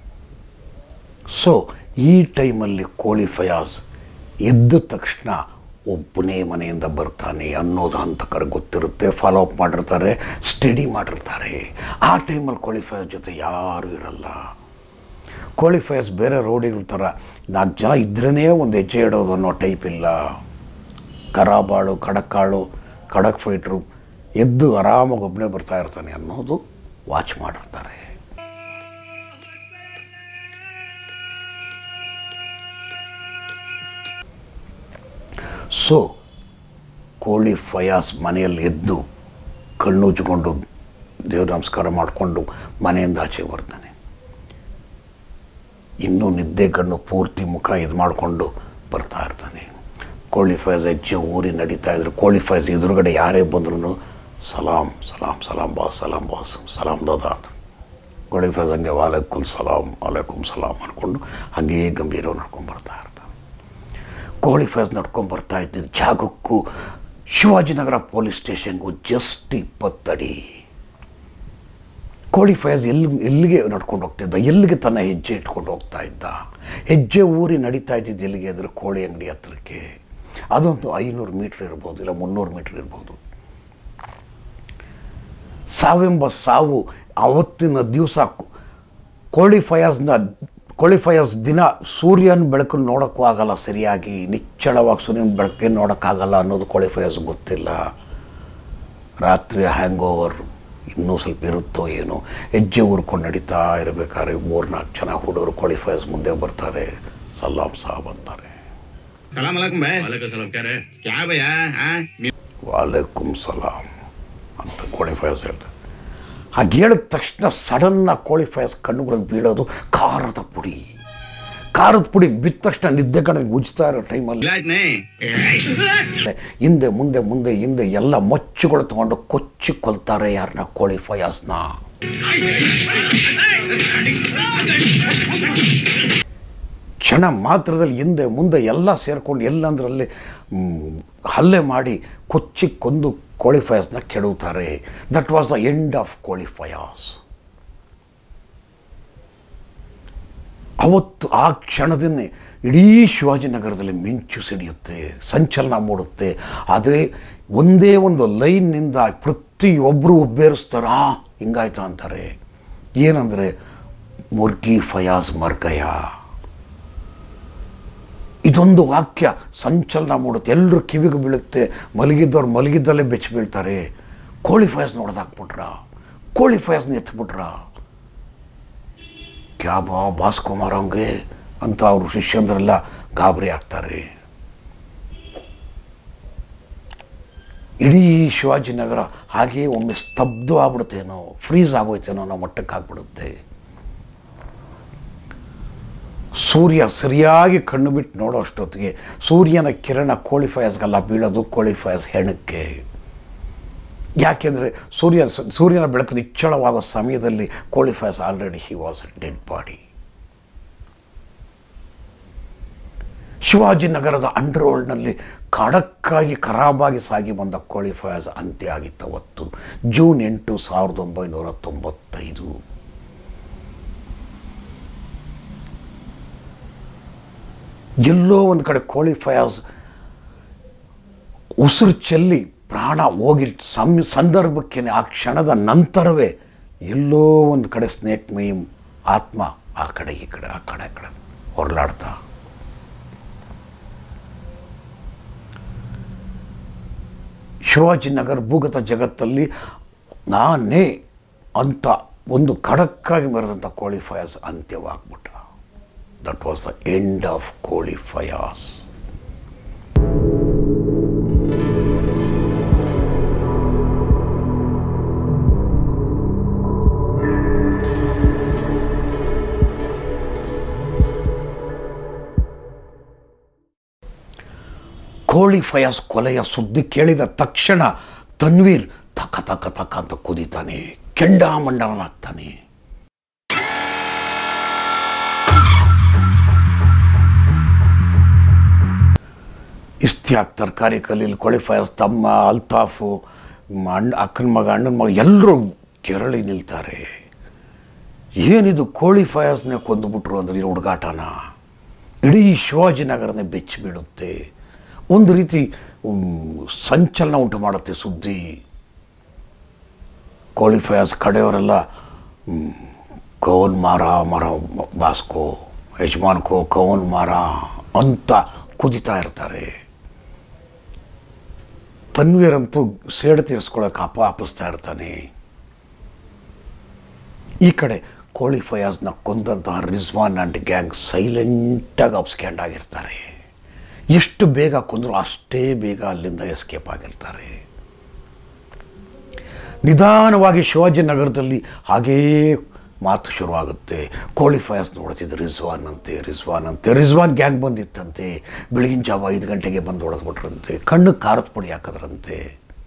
Speaker 1: ಸೊ ಈ ಟೈಮಲ್ಲಿ ಕ್ವಾಲಿಫೈಯರ್ಸ್ ಎದ್ದ ತಕ್ಷಣ ಒಬ್ಬನೇ ಮನೆಯಿಂದ ಬರ್ತಾನೆ ಅನ್ನೋದು ಹಂತಕರ ಗೊತ್ತಿರುತ್ತೆ ಫಾಲೋ ಅಪ್ ಮಾಡಿರ್ತಾರೆ ಸ್ಟಡಿ ಮಾಡಿರ್ತಾರೆ ಆ ಟೈಮಲ್ಲಿ ಕ್ವಾಲಿಫೈಯರ್ ಜೊತೆ ಯಾರೂ ಇರಲ್ಲ ಕ್ವಾಲಿಫೈಯರ್ಸ್ ಬೇರೆ ರೋಡಿಗಳ ಥರ ನಾಲ್ಕು ಜನ ಇದ್ರೇ ಒಂದು ಹೆಜ್ಜೆ ಇಡೋದು ಅನ್ನೋ ಟೈಪ್ ಇಲ್ಲ ಕರಾಬಾಳು ಕಡಕ್ಕಾಳು ಕಡಕ್ ಫೈಟ್ರು ಎದ್ದು ಆರಾಮಾಗಿ ಒಬ್ಬನೇ ಬರ್ತಾ ಇರ್ತಾನೆ ಅನ್ನೋದು ವಾಚ್ ಮಾಡಿರ್ತಾರೆ ಸೊ ಕೋಳಿ ಫಯಾಸ್ ಮನೆಯಲ್ಲಿ ಎದ್ದು ಕಣ್ಣುಜ್ಕೊಂಡು ದೇವ್ರ ನಮಸ್ಕಾರ ಮಾಡಿಕೊಂಡು ಮನೆಯಿಂದ ಆಚೆ ಬರ್ತಾನೆ ಇನ್ನೂ ನಿದ್ದೆ ಕಣ್ಣು ಪೂರ್ತಿ ಮುಖ ಇದು ಮಾಡಿಕೊಂಡು ಬರ್ತಾ ಇರ್ತಾನೆ ಕೋಳಿ ಫೈಸ್ ಹೆಜ್ಜೆ ಊರಿ ನಡೀತಾ ಇದ್ರು ಕೋಳಿ ಫೈಸ್ ಎದುರುಗಡೆ ಯಾರೇ ಬಂದ್ರೂ ಸಲಾಂ ಸಲಾಂ ಸಲಾಂ ಬಾಸ್ ಸಲಾಂ ಬಾಸ್ ಸಲಾಂ ದಾದಾ ಅಂತ ಕೋಳಿ ಫೈಸ್ ಹಂಗೆ ವಾಲೇಕುಮ್ ಸಲಾಂ ವಾಲೇಕುಮ್ ಸಲಾಂ ಅಂದ್ಕೊಂಡು ಹಾಗೇ ಗಂಭೀರ ನಡ್ಕೊಂಡು ಬರ್ತಾ ಇರ್ತಾನೆ ಕೋಳಿ ಫೈಸ್ ನಡ್ಕೊಂಡು ಬರ್ತಾ ಇದ್ದಿದ್ದ ಜಾಗಕ್ಕೂ ಶಿವಾಜಿನಗರ ಪೊಲೀಸ್ ಸ್ಟೇಷನ್ಗೂ ಜಸ್ಟ್ ಇಪ್ಪತ್ತಡಿ ಕೋಳಿ ಫೈಜ್ ಎಲ್ಲಿ ಎಲ್ಲಿಗೆ ನಡ್ಕೊಂಡು ಹೋಗ್ತಿದ್ದ ಎಲ್ಲಿಗೆ ತನ್ನ ಹೆಜ್ಜೆ ಇಟ್ಕೊಂಡು ಹೋಗ್ತಾ ಇದ್ದ ಹೆಜ್ಜೆ ಊರಿ ನಡೀತಾ ಇದ್ದಿದ್ದು ಎಲ್ಲಿಗೆ ಅಂದರೆ ಕೋಳಿ ಅಂಗಡಿ ಹತ್ರಕ್ಕೆ ಅದೊಂದು ಐನೂರು ಮೀಟ್ರ್ ಇರ್ಬೋದು ಇಲ್ಲ ಮುನ್ನೂರು ಮೀಟ್ರ್ ಇರ್ಬೋದು ಸಾವೆಂಬ ಸಾವು ಅವತ್ತಿನ ದಿವಸ ಕೋಳಿ ಫಯಾಸ್ನ ಕೋಳಿ ಫಯಾಸ್ ದಿನ ಸೂರ್ಯನ ಬೆಳಕನ್ನು ನೋಡೋಕ್ಕೂ ಆಗಲ್ಲ ಸರಿಯಾಗಿ ನಿಚ್ಚಳವಾಗಿ ಸೂರ್ಯನ ಬೆಳಕನ್ನು ನೋಡೋಕ್ಕಾಗಲ್ಲ ಅನ್ನೋದು ಕೋಳಿ ಫಯಾಸ್ ಗೊತ್ತಿಲ್ಲ ರಾತ್ರಿ ಹ್ಯಾಂಗ್ ಓವರ್ ಇನ್ನೂ ಸ್ವಲ್ಪ ಇರುತ್ತೋ ಏನೋ ಹೆಜ್ಜೆ ಊರ್ಕೊಂಡು ನಡೀತಾ ಇರಬೇಕಾದ್ರೆ ಮೂರ್ನಾಲ್ಕು ಜನ ಹುಡುಗರು ಕ್ವಾಲಿಫೈಸ್ ಮುಂದೆ ಬರ್ತಾರೆ ಸಲಾಂ ಸಾಬ್ ಅಂತಾರೆ
Speaker 2: सलाम अलैकुम भाई वालेकुम सलाम क्या रहे क्या भैया हाँ
Speaker 1: ವಾಲೇಕುಮ್ ಸಲಾಂ ಅಂತ ಕ್ವಾಲಿಫೈಸ್ ಹೇಳ್ತಾರೆ ಹಾಗೆ ಹೇಳಿದ ತಕ್ಷಣ ಸಡನ್ನಾಗಿ ಕ್ವಾಲಿಫೈಸ್ ಕಣ್ಣುಗಳಿಗೆ ಬೀಳೋದು ಖಾರದ ಪುಡಿ ಖಾರದ ಪುಡಿ ಬಿದ್ದ ತಕ್ಷಣ ನಿದ್ದೆ ಕಣ್ಣಿಗೆ ಉಜ್ತಾ ಇರೋ ಟೈಮಲ್ಲಿ
Speaker 2: इलाज नहीं
Speaker 1: ಹಿಂದೆ ಮುಂದೆ ಮುಂದೆ ಹಿಂದೆ ಎಲ್ಲ ಮೊಚ್ಚುಗಳು ತಗೊಂಡು ಕೊಚ್ಚಿ ಕೊಲ್ತಾರೆ ಯಾರನ್ನ ಕೋಳಿ ಫಯಾಸ್ನ ಕ್ಷಣ ಮಾತ್ರದಲ್ಲಿ ಹಿಂದೆ ಮುಂದೆ ಎಲ್ಲ ಸೇರ್ಕೊಂಡು ಎಲ್ಲಂದ್ರಲ್ಲಿ ಮ್, ಹಲ್ಲೆ ಮಾಡಿ ಕೊಚ್ಚಿ ಕೊಂದು ಕೋಳಿ ಫಯಾಸ್ನ ಕೆಡುತ್ತಾರೆ that was the end of Koli Fayaz ಅವತ್ತು ಆ ಕ್ಷಣದನ್ನೇ ಇಡೀ ಶಿವಾಜಿನಗರದಲ್ಲಿ ಮಿಂಚು ಸಿಡಿಯುತ್ತೆ ಸಂಚಲನ ಮೂಡುತ್ತೆ ಅದೇ ಒಂದೇ ಒಂದು ಲೈನ್ನಿಂದ ಪ್ರತಿಯೊಬ್ಬರು ಒಬ್ಬೇರಿಸ್ತಾರೆ ಆ ಹಿಂಗಾಯ್ತಾ ಅಂತಾರೆ ಏನಂದರೆ ಮುರ್ಗಿ ಫಯಾಜ್ ಮರ್ಗಯ ಇದೊಂದು ವಾಕ್ಯ ಸಂಚಲನ ಮೂಡುತ್ತೆ ಎಲ್ಲರೂ ಕಿವಿಗೆ ಬೀಳುತ್ತೆ ಮಲಗಿದ್ದವ್ರು ಮಲಗಿದ್ದಲ್ಲೇ ಬೆಚ್ಚಿ ಬೀಳ್ತಾರೆ ಕೋಳಿ ಫಯಾಸ್ ನೋಡ್ದಾಕ್ಬಿಟ್ರ ಕೋಳಿ ಫಯಾಸ್ನ ಎತ್ಬಿಟ್ರ ಕ್ಯಾಬಾ ಬಾಸ್ ಕುಮಾರ್ ಹಂಗೆ ಅಂತ ಅವರು ಶಿಷ್ಯಂದ್ರೆಲ್ಲ ಗಾಬರಿ ಆಗ್ತಾರೆ ಇಡೀ ಶಿವಾಜಿನಗರ ಹಾಗೆ ಒಮ್ಮೆ ಸ್ತಬ್ಧ ಆಗ್ಬಿಡುತ್ತೇನೋ ಫ್ರೀಸ್ ಆಗೋಯ್ತೇನೋ ಅನ್ನೋ ಮಟ್ಟಕ್ಕೆ ಆಗ್ಬಿಡುತ್ತೆ ಸೂರ್ಯ ಸರಿಯಾಗಿ ಕಣ್ಣು ಬಿಟ್ಟು ನೋಡೋ ಅಷ್ಟೊತ್ತಿಗೆ ಸೂರ್ಯನ ಕಿರಣ ಕೋಳಿ ಫಯಾಸ್ಗೆಲ್ಲ ಬೀಳೋದು ಕೋಳಿ ಫಯಾಸ್ ಹೆಣಕ್ಕೆ ಯಾಕೆಂದರೆ ಸೂರ್ಯ ಸೂರ್ಯನ ಬೆಳಕು ನಿಚ್ಚಳವಾಗೋ ಸಮಯದಲ್ಲಿ Koli Fayaz already he was dead body ಶಿವಾಜಿನಗರದ ಅಂಡರ್ ವರ್ಲ್ಡ್ನಲ್ಲಿ ಖಡಕ್ಕಾಗಿ ಖರಾಬಾಗಿ ಸಾಗಿ ಬಂದ ಕೋಳಿ ಫಯಾಸ್ ಅಂತ್ಯ ಆಗಿತ್ತು ಅವತ್ತು ಜೂನ್ ಎಂಟು ಸಾವಿರದ ಒಂಬೈನೂರ ತೊಂಬತ್ತೈದು ಎಲ್ಲೋ ಒಂದು ಕಡೆ ಕೋಳಿ ಫಯಾಸ್ ಉಸಿರು ಚೆಲ್ಲಿ ಪ್ರಾಣ ಹೋಗಿ ಸಂ ಸಂದರ್ಭಕ್ಕೆ ಆ ಕ್ಷಣದ ನಂತರವೇ ಎಲ್ಲೋ ಒಂದು ಕಡೆ ಸ್ನೇಕ್ ಮೈಮ್ ಆತ್ಮ ಆ ಕಡೆ ಈ ಕಡೆ ಆ ಕಡೆ ಈ ಕಡೆ ಹೊರಲಾಡ್ತಾ ಶಿವಾಜಿನಗರ ಭೂಗತ ಜಗತ್ತಲ್ಲಿ ನಾನೇ ಅಂತ ಒಂದು ಖಡಕ್ಕಾಗಿ ಮೆರೆದಂಥ ಕೋಳಿ ಫಯಾಸ್ ಅಂತ್ಯವಾಗ್ಬಿಟ್ಟ that was the end of Koli Fayaz ಕೋಳಿ ಫಯಾಸ್ ಕೊಲೆಯ ಸುದ್ದಿ ಕೇಳಿದ ತಕ್ಷಣ ತನ್ವೀರ್ ತಕ ತಕ ತಕ ಅಂತ ಕುದಿತಾನೆ ಕೆಂಡಾಮಂಡಲನಾಗ್ತಾನೆ ಇಸ್ತಿಯಾಕ್ ತರಕಾರಿ ಕಲೀಲ್ ಕೋಳಿ ಫಯಾಸ್ ತಮ್ಮ ಅಲ್ತಾಫು ಮ- ಅಣ್ಣ ಅಕ್ಕನ ಮಗ ಅಣ್ಣನ ಮಗ ಎಲ್ಲರೂ ಕೆರಳಿ ನಿಲ್ತಾರೆ ಏನಿದು ಕೋಳಿ ಫಯಾಸ್ನೇ ಕೊಂದುಬಿಟ್ರು ಅಂದ್ರೆ ಈ ಹುಡುಗಾಟನ ಇಡೀ ಶಿವಾಜಿನಗರನೇ ಬೆಚ್ಚಿ ಬೀಳುತ್ತೆ ಒಂದು ರೀತಿ ಮ್, ಸಂಚಲನ ಉಂಟು ಮಾಡುತ್ತೆ ಸುದ್ದಿ ಕ್ವಾಲಿಫೈಯರ್ಸ್ ಕಡೆಯವರೆಲ್ಲ ಮ್, ಕವನ್ ಮಾರ ಮರ ಬಾಸ್ಕೋ ಯಜಮಾನ್ಕೋ ಕವನ್ ಮಾರ ಅಂತ ಕುದಿತಾ ಇರ್ತಾರೆ ತನ್ವೀರಂತೂ ಸೇಡು ತೀರಿಸ್ಕೊಳ್ಳೋಕೆ ಅಪ ಅಪಿಸ್ತಾ ಇರ್ತಾನೆ ಈ ಕಡೆ ಕೋಳಿ ಫಯಾಜ್ನ ಕೊಂದಂತಹ ರಿಜ್ವಾನ್ ಆ್ಯಂಡ್ ಗ್ಯಾಂಗ್ ಸೈಲೆಂಟಾಗಿ ಅಬ್ಸ್ಕ್ಯಾಂಡ್ ಆಗಿರ್ತಾರೆ ಎಷ್ಟು ಬೇಗ ಕೊಂದರೂ ಅಷ್ಟೇ ಬೇಗ ಅಲ್ಲಿಂದ ಎಸ್ಕೇಪ್ ಆಗಿರ್ತಾರೆ ನಿಧಾನವಾಗಿ ಶಿವಾಜಿನಗರದಲ್ಲಿ ಹಾಗೇ ಮಾತು ಶುರುವಾಗುತ್ತೆ ಕೋಳಿ ಫಯಾಸ್ ನೋಡ್ತಿದ್ದು ರಿಜ್ವಾನ್ ಅಂತೆ ರಿಜ್ವಾನ್ ಅಂತೆ ರಿಜ್ವಾನ್ ಗ್ಯಾಂಗ್ ಬಂದಿತ್ತಂತೆ ಬೆಳಗಿನ ಜಾವ ಐದು ಗಂಟೆಗೆ ಬಂದು ಹೊಡೆದ್ಬಿಟ್ರಂತೆ ಕಣ್ಣು ಖಾರದ ಪುಡಿ ಹಾಕಿದ್ರಂತೆ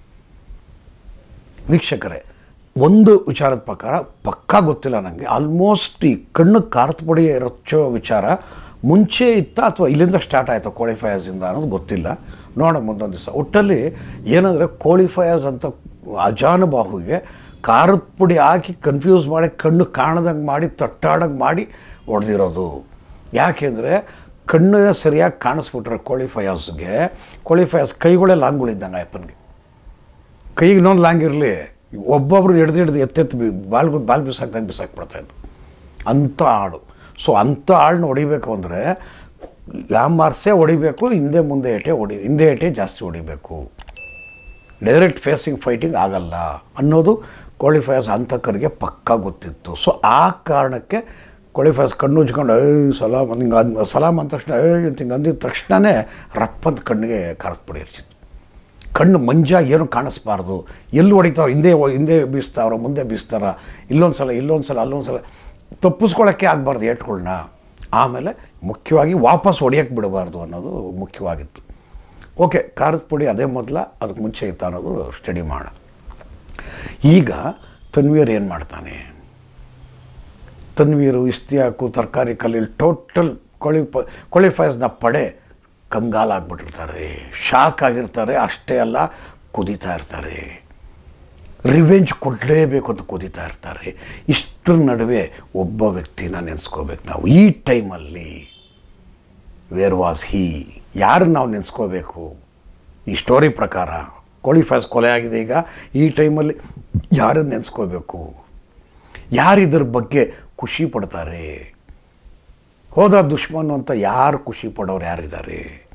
Speaker 1: ವೀಕ್ಷಕರೇ ಒಂದು ವಿಚಾರದ ಪ್ರಕಾರ ಪಕ್ಕಾ ಗೊತ್ತಿಲ್ಲ ನನಗೆ ಆಲ್ಮೋಸ್ಟ್ ಈ ಕಣ್ಣು ಖಾರದ ಪುಡಿ ರಚ್ಚೋ ವಿಚಾರ ಮುಂಚೆ ಇತ್ತ ಅಥವಾ ಇಲ್ಲಿಂದ ಸ್ಟಾರ್ಟ್ ಆಯಿತು ಕ್ವಾಲಿಫೈಯರ್ಸಿಂದ ಅನ್ನೋದು ಗೊತ್ತಿಲ್ಲ ನೋಡೋಣ ಮುಂದೊಂದು ದಿವಸ ಒಟ್ಟಲ್ಲಿ ಏನಂದರೆ ಕ್ವಾಲಿಫೈಯರ್ಸ್ ಅಂತ ಅಜಾನುಬಾಹುಗೆ ಖಾರದ ಪುಡಿ ಹಾಕಿ ಕನ್ಫ್ಯೂಸ್ ಮಾಡಿ ಕಣ್ಣು ಕಾಣದಂಗೆ ಮಾಡಿ ತಟ್ಟಾಡಂಗೆ ಮಾಡಿ ಹೊಡೆದಿರೋದು ಯಾಕೆಂದರೆ ಕಣ್ಣು ಸರಿಯಾಗಿ ಕಾಣಿಸ್ಬಿಟ್ರೆ ಕ್ವಾಲಿಫೈಯರ್ಸ್ಗೆ ಕ್ವಾಲಿಫೈಯರ್ಸ್ ಕೈಗಳೇ ಲಾಂಗ್ಗಳಿದ್ದಂಗೆ ಅಯ್ಯಪ್ಪನಿಗೆ ಕೈಗೆ ಇನ್ನೊಂದು ಲಾಂಗ್ ಇರಲಿ ಒಬ್ಬೊಬ್ರು ಹಿಡ್ದು ಹಿಡ್ದು ಎತ್ತೆತ್ತು ಬಿ ಬಾಲ್ ಬಾಲ್ ಬಿಸಾಕ್ದಂಗೆ ಬಿಸಾಕ್ಬಿಡ್ತಾಯಿದ್ದು ಅಂಥ ಆಳು ಸೊ ಅಂಥ ಆಳನ್ನ ಹೊಡಿಬೇಕು ಅಂದರೆ ಯಾಮಾರ್ಸೆ ಹೊಡಿಬೇಕು ಹಿಂದೆ ಮುಂದೆ ಏಟೆ ಹೊಡಿ ಹಿಂದೆ ಏಟೆ ಜಾಸ್ತಿ ಹೊಡಿಬೇಕು ಡೈರೆಕ್ಟ್ ಫೇಸಿಂಗ್ ಫೈಟಿಂಗ್ ಆಗಲ್ಲ ಅನ್ನೋದು ಕ್ವಾಲಿಫೈಯರ್ಸ್ ಅಂತಕರಿಗೆ ಪಕ್ಕಾ ಗೊತ್ತಿತ್ತು ಸೊ ಆ ಕಾರಣಕ್ಕೆ ಕ್ವಾಲಿಫೈಯರ್ಸ್ ಕಣ್ಣು ಉಜ್ಕೊಂಡು ಏ ಸಲಾಮ್ ಹಿಂಗೆ ಅಂದ್ ಸಲಾಮ್ ಅಂದ ತಕ್ಷಣ ಏ ಅಂತ ಹಿಂಗೆ ಅಂದಿದ ತಕ್ಷಣವೇ ರಪ್ಪಂತ ಕಣ್ಣಿಗೆ ಖಾರದ ಪುಡಿ ಇರ್ತಿತ್ತು ಕಣ್ಣು ಮಂಜ ಏನು ಕಾಣಿಸ್ಬಾರ್ದು ಎಲ್ಲಿ ಹೊಡಿತಾವ ಹಿಂದೆ ಹೊ- ಹಿಂದೆ ಬೀಸ್ತಾವ್ರ ಮುಂದೆ ಬೀಸ್ತಾರ ಇಲ್ಲೊಂದು ಸಲ ಇಲ್ಲೊಂದು ಸಲ ಅಲ್ಲೊಂದು ಸಲ ತಪ್ಪಿಸ್ಕೊಳ್ಳೋಕ್ಕೆ ಆಗಬಾರ್ದು ಏಟ್ಗಳನ್ನ ಆಮೇಲೆ ಮುಖ್ಯವಾಗಿ ವಾಪಸ್ ಹೊಡಿಯೋಕ್ಕೆ ಬಿಡಬಾರ್ದು ಅನ್ನೋದು ಮುಖ್ಯವಾಗಿತ್ತು ಓಕೆ ಖಾರದ ಪುಡಿ ಅದೇ ಮೊದಲ ಅದಕ್ಕೆ ಮುಂಚೆ ಇತ್ತು ಅನ್ನೋದು ಸ್ಟಡಿ ಮಾಡೋಣ ಈಗ ತನ್ವೀರ್ ಏನು ಮಾಡ್ತಾನೆ ತನ್ವೀರು ಇಸ್ತಿಯಾಕು ತರಕಾರಿ ಕಲೀಲ್ ಟೋಟಲ್ ಕ್ವಾಲಿಫ ಕ್ವಾಲಿಫೈಸ್ನ ಪಡೆ ಕಂಗಾಲಾಗ್ಬಿಟ್ಟಿರ್ತಾರೆ ಶಾಕ್ ಆಗಿರ್ತಾರೆ ಅಷ್ಟೇ ಅಲ್ಲ ಕುದೀತಾ ಇರ್ತಾರೆ ರಿವೆಂಜ್ ಕೊಡಲೇಬೇಕು ಅಂತ ಕುದೀತಾ ಇರ್ತಾರೆ ಇಷ್ಟರ ನಡುವೆ ಒಬ್ಬ ವ್ಯಕ್ತಿನ ನೆನೆಸ್ಕೋಬೇಕು ನಾವು ಈ ಟೈಮಲ್ಲಿ ವೇರ್ ವಾಸ್ ಹೀ ಯಾರನ್ನು ನಾವು ನೆನೆಸ್ಕೋಬೇಕು ಈ ಸ್ಟೋರಿ ಪ್ರಕಾರ ಕ್ವಾಲಿಫೈಸ್ ಕೊಲೆ ಆಗಿದೆ ಈಗ ಈ ಟೈಮಲ್ಲಿ ಯಾರನ್ನು ನೆನೆಸ್ಕೋಬೇಕು ಯಾರು ಇದ್ರ ಬಗ್ಗೆ ಖುಷಿ ಪಡ್ತಾರೆ ಹೋದ ದುಶ್ಮನ್ ಅಂತ ಯಾರು ಖುಷಿ ಪಡೋರು ಯಾರಿದ್ದಾರೆ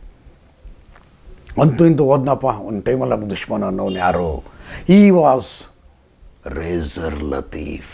Speaker 1: ಅಂತೂ ಇಂತೂ ಹೋದ್ನಪ್ಪ ಒಂದು ಟೈಮಲ್ಲಿ ನಮ್ಮ ದುಶ್ಮನ್ ಅನ್ನೋನು ಯಾರು ಈ ವಾಸ್ ರೇಸರ್ ಲತೀಫ್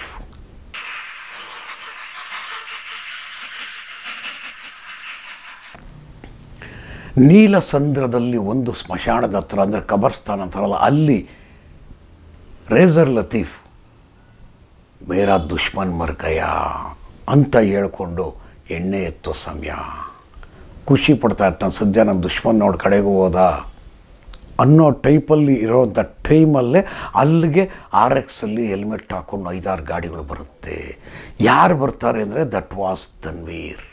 Speaker 1: ನೀಲಸಂದ್ರದಲ್ಲಿ ಒಂದು ಸ್ಮಶಾನದ ಹತ್ರ ಅಂದರೆ ಕಬರ್ಸ್ತಾನ್ ಅಂತಾರಲ್ಲ ಅಲ್ಲಿ ರೇಸರ್ ಲತೀಫ್ ಮೇರಾ ದುಶ್ಮನ್ ಮರ್ ಗಯಾ ಅಂತ ಹೇಳ್ಕೊಂಡು ಎಣ್ಣೆ ಎತ್ತೋ ಸಮಯ ಖುಷಿ ಪಡ್ತಾ ಇರ್ತಾನೆ ಸದ್ಯ ನಮ್ಮ ದುಶ್ಮನ್ ನೋಡಿ ಕಡೆಗೂ ಹೋದ ಅನ್ನೋ ಟೈಪಲ್ಲಿ ಇರೋವಂಥ ಟೈಮಲ್ಲೇ ಅಲ್ಲಿಗೆ ಆರ್ ಎಕ್ಸಲ್ಲಿ ಹೆಲ್ಮೆಟ್ ಹಾಕ್ಕೊಂಡು ಐದಾರು ಗಾಡಿಗಳು ಬರುತ್ತೆ ಯಾರು ಬರ್ತಾರೆ ಅಂದರೆ ದಟ್ ವಾಸ್ ತನ್ವೀರ್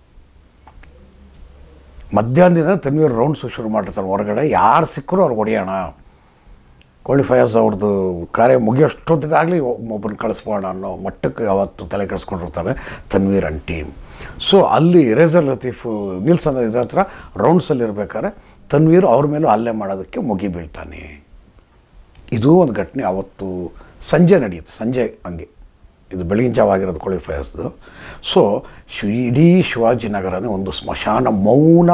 Speaker 1: ಮಧ್ಯಾಹ್ನದಿಂದ ತನ್ವೀರ್ ರೌಂಡ್ಸ್ ಶುರು ಮಾಡಿರ್ತಾರೆ ಹೊರಗಡೆ ಯಾರು ಸಿಕ್ಕರೂ ಅವ್ರಿಗೆ ಹೊಡೆಯೋಣ ಕ್ವಾಲಿಫೈಯರ್ಸ್ ಅವ್ರದ್ದು ಕಾರ್ಯ ಮುಗಿಯೋಷ್ಟೊತ್ತಿಗಾಗಲಿ ಒಬ್ಬನ ಕಳಿಸ್ಬೋಣ ಅನ್ನೋ ಮಟ್ಟಕ್ಕೆ ಅವತ್ತು ತಲೆ ಕೆಡಿಸ್ಕೊಂಡಿರ್ತಾರೆ ತನ್ವೀರ್ ಅಂಡ್ ಟೀಮ್ ಸೊ ಅಲ್ಲಿ ರೇಸರ್ ಲತೀಫ್ ನಿಲ್ಸನ್ ಇದ್ರ ಹತ್ರ ರೌಂಡ್ಸಲ್ಲಿ ಇರ್ಬೇಕಾದ್ರೆ ತನ್ವೀರ್ ಅವ್ರ ಮೇಲೂ ಹಲ್ಲೆ ಮಾಡೋದಕ್ಕೆ ಮುಗಿ ಬೀಳ್ತಾನೆ ಇದು ಒಂದು ಘಟನೆ ಅವತ್ತು ಸಂಜೆ ನಡೆಯುತ್ತೆ ಸಂಜೆ ಹಂಗೆ ಇದು ಬೆಳಗಿನ ಜಾವ ಆಗಿರೋದು ಕ್ವಾಲಿಫೈಯರ್ಸ್ದು ಸೊ ಶಿ ಇಡೀ ಶಿವಾಜಿನಗರನೇ ಒಂದು ಸ್ಮಶಾನ ಮೌನ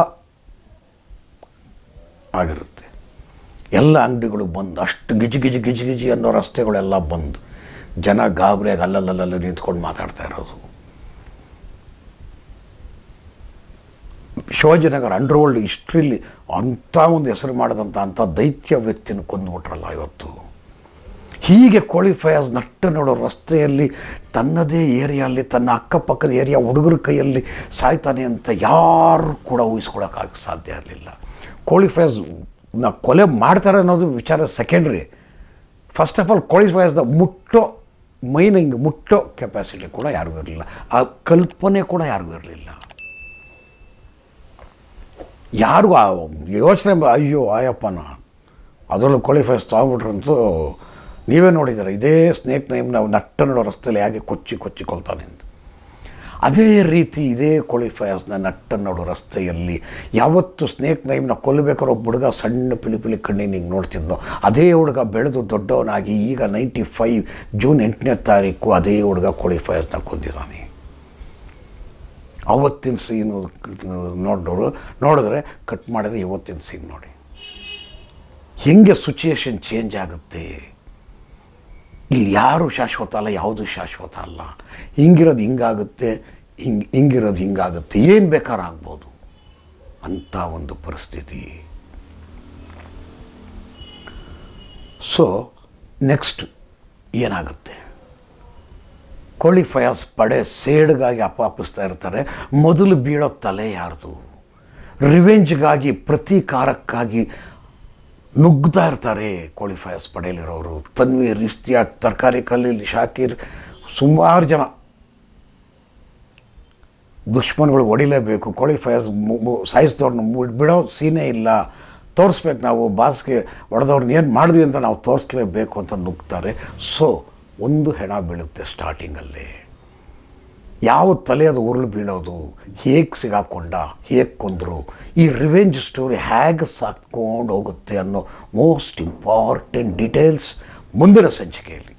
Speaker 1: ಆಗಿರುತ್ತೆ ಎಲ್ಲ ಅಂಗಡಿಗಳು ಬಂದು ಅಷ್ಟು ಗಿಜಿ ಗಿಜಿ ಗಿಜಿ ಗಿಜಿ ಅನ್ನೋ ರಸ್ತೆಗಳೆಲ್ಲ ಬಂದು ಜನ ಗಾಬರಿಯಾಗಿ ಅಲ್ಲಲ್ಲಲ್ಲ ನಿಂತ್ಕೊಂಡು ಮಾತಾಡ್ತಾ ಇರೋದು ಶಿವಾಜಿನಗರ ಅಂಡರ್ವರ್ಲ್ಡ್ ಹಿಸ್ಟ್ರಿಲಿ ಅಂಥ ಒಂದು ಹೆಸರು ಮಾಡಿದಂಥ ಅಂಥ ದೈತ್ಯ ವ್ಯಕ್ತಿನ ಕೊಂದುಬಿಟ್ರಲ್ಲ ಇವತ್ತು ಹೀಗೆ ಕ್ವಾಲಿಫೈಯರ್ಸ್ ನಟ್ಟು ನೋಡೋ ರಸ್ತೆಯಲ್ಲಿ ತನ್ನದೇ ಏರಿಯಲ್ಲಿ ತನ್ನ ಅಕ್ಕಪಕ್ಕದ ಏರಿಯಾ ಹುಡುಗರ ಕೈಯಲ್ಲಿ ಸಾಯ್ತಾನೆ ಅಂತ ಯಾರು ಕೂಡ ಊಹಿಸ್ಕೊಳಕ್ಕಾಗ ಸಾಧ್ಯ ಇರಲಿಲ್ಲ ಕ್ವಾಲಿಫೈಯರ್ಸ್ ನಾ ಕೊಲೆ ಮಾಡ್ತಾರೆ ಅನ್ನೋದು ವಿಚಾರ ಸೆಕೆಂಡ್ರಿ ಫಸ್ಟ್ ಆಫ್ ಆಲ್ ಕ್ವಾಲಿಫೈಯರ್ಸ್ನ ಮುಟ್ಟೋ ಮೈನ್ ಹಿಂಗೆ ಮುಟ್ಟೋ ಕೆಪಾಸಿಟಿ ಕೂಡ ಯಾರಿಗೂ ಇರಲಿಲ್ಲ ಆ ಕಲ್ಪನೆ ಕೂಡ ಯಾರಿಗೂ ಇರಲಿಲ್ಲ ಯಾರಿಗೂ ಆ ಯೋಚನೆ ಮಾ- ಅಯ್ಯೋ ಆಯಪ್ಪನ ಅದರಲ್ಲೂ ಕ್ವಾಲಿಫೈಸ್ ತೊಗೊಂಬಿಟ್ರಂತೂ ನೀವೇ ನೋಡಿದ್ದೀರ ಇದೇ ಸ್ನೇಕ್ ನೈಮ್ ನಾವು ನಟ್ಟ ನೋಡೋ ರಸ್ತೆಯಲ್ಲಿ ಹೇಗೆ ಕೊಚ್ಚಿ ಕೊಚ್ಚಿ ಕೊಲ್ತಾನೆ ಅಂತ ಅದೇ ರೀತಿ ಇದೇ ಕ್ವಾಲಿಫೈಯರ್ಸ್ನ ನಟ್ಟ ನೋಡು ರಸ್ತೆಯಲ್ಲಿ ಯಾವತ್ತು ಸ್ನೇಕ್ ನೈಮ್ನ ಕೊಲ್ಲಬೇಕಾದ್ರೆ ಒಬ್ಬ ಹುಡುಗ ಸಣ್ಣ ಪಿಲಿ ಪಿಲಿ ಕಣ್ಣಿನ ಹಿಂಗೆ ನೋಡ್ತಿದ್ನೋ ಅದೇ ಹುಡುಗ ಬೆಳೆದು ದೊಡ್ಡವನಾಗಿ ಈಗ ನೈಂಟಿ ಫೈವ್ ಜೂನ್ ಎಂಟನೇ ತಾರೀಕು ಅದೇ ಹುಡುಗ ಕ್ವಾಲಿಫೈಯರ್ಸ್ನ ಕೊಂದಿದ್ದಾನೆ ಅವತ್ತಿನ ಸೀನು ನೋಡೋರು ನೋಡಿದ್ರೆ ಕಟ್ ಮಾಡಿದ್ರೆ ಇವತ್ತಿನ ಸೀನ್ ನೋಡಿ ಹೆಂಗೆ ಸಿಚುಯೇಷನ್ ಚೇಂಜ್ ಆಗುತ್ತೆ ಇಲ್ಲಿ ಯಾರು ಶಾಶ್ವತ ಅಲ್ಲ ಯಾವುದು ಶಾಶ್ವತ ಅಲ್ಲ ಹಿಂಗಿರೋದು ಹಿಂಗಾಗುತ್ತೆ ಹಿಂಗೆ ಹಿಂಗಿರೋದು ಹಿಂಗಾಗುತ್ತೆ ಏನು ಬೇಕಾದ್ರೂ ಆಗ್ಬೋದು ಅಂಥ ಒಂದು ಪರಿಸ್ಥಿತಿ ಸೊ ನೆಕ್ಸ್ಟ್ ಏನಾಗುತ್ತೆ ಕ್ವಾಲಿಫೈಯರ್ಸ್ ಪಡೆ ಸೇಡ್ಗಾಗಿ ಅಪಾಪಿಸ್ತಾ ಇರ್ತಾರೆ ಮೊದಲು ಬೀಳೋ ತಲೆ ಯಾರ್ದು ರಿವೆಂಜ್ಗಾಗಿ ಪ್ರತೀಕಾರಕ್ಕಾಗಿ ನುಗ್ತಾ ಇರ್ತಾರೆ ಕ್ವಾಲಿಫೈಯರ್ಸ್ ಪಡೆಯಲಿರೋರು ತನ್ವೀರ್ ಇಸ್ತಿಯಾಕ್ ತರಕಾರಿ ಕಲ್ಲೀಲ್ ಶಾಕೀರ್ ಸುಮಾರು ಜನ ದುಶ್ಮನ್ಗಳು ಹೊಡಿಲೇಬೇಕು ಕ್ವಾಲಿಫೈಯರ್ಸ್ ಸಾಯಿಸಿದವ್ರನ್ನ ಬಿಡೋ ಸೀನೇ ಇಲ್ಲ ತೋರಿಸ್ಬೇಕು ನಾವು ಬಾಸ್ಗೆ ಹೊಡೆದವ್ರನ್ನ ಏನು ಮಾಡಿದ್ವಿ ಅಂತ ನಾವು ತೋರಿಸ್ಲೇಬೇಕು ಅಂತ ನುಗ್ತಾರೆ ಸೊ ಒಂದು ಹೆಣ ಬೀಳುತ್ತೆ ಸ್ಟಾರ್ಟಿಂಗಲ್ಲಿ ಯಾವ ತಲೆ ಅದು ಉರುಳು ಬೀಳೋದು ಹೇಗೆ ಸಿಗಾಕೊಂಡ ಹೇಗೆ ಕೊಂದರು ಈ ರಿವೆಂಜ್ ಸ್ಟೋರಿ ಹೇಗೆ ಸಾಕ್ಕೊಂಡು ಹೋಗುತ್ತೆ ಅನ್ನೋ ಮೋಸ್ಟ್ ಇಂಪಾರ್ಟೆಂಟ್ ಡೀಟೇಲ್ಸ್ ಮುಂದಿನ ಸಂಚಿಕೆಯಲ್ಲಿ